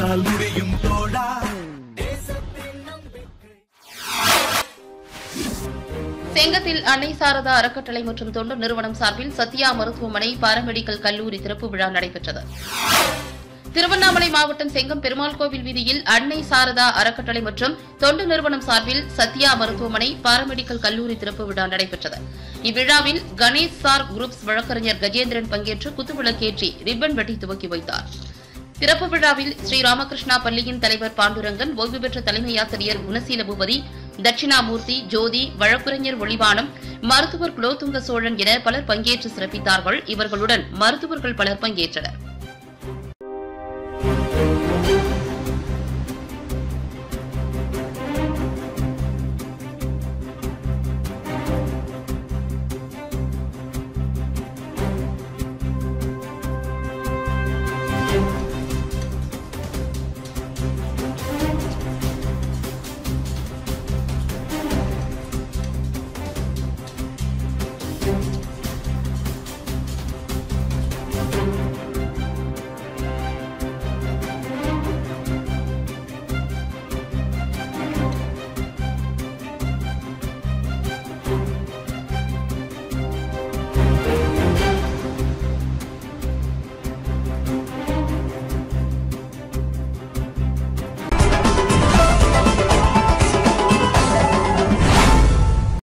உன்னால் முடியும் தோழா செங்கத்தில் அன்னை சாரதா அறக்கட்டளை மற்றும் தொண்டு நிறுவனம் சார்பில் சத்யா மருத்துவமனை பாராமெடிக்கல் கல்லூரி திறப்பு விழா நடைபெற்றது திருவண்ணாமலை மாவட்டம் செங்கம் பெருமாள் கோவில் வீதியில் அன்னை சாரதா அறக்கட்டளை மற்றும் தொண்டு நிறுவனம் சார்பில் சத்யா மருத்துவமனை பாராமெடிக்கல் கல்லூரி திறப்பு விழா நடைபெற்றது இவ்விழாவில் கணேஷ் சார் குரூப்ஸ் வழக்கறிஞர் கஜேந்திரன் பங்கேற்று குத்துவிளக்கேற்றி ரிப்பன் வெட்டி துவக்கி வைத்தார் திறப்பு விழாவில் ஸ்ரீ ராமகிருஷ்ணா பள்ளியின் தலைவர் பாண்டுரங்கன் ஓய்வு பெற்ற தலைமை ஆசிரியர் குணசீல பூபதி தட்சிணாமூர்த்தி ஜோதி வழக்குரைஞர் ஒளிவானம் மருத்துவர் குலோத்துங்க சோழன் என பலர் பங்கேற்று சிறப்பித்தார்கள் இவர்களுடன் மருத்துவர்கள் பலர் பங்கேற்றனர்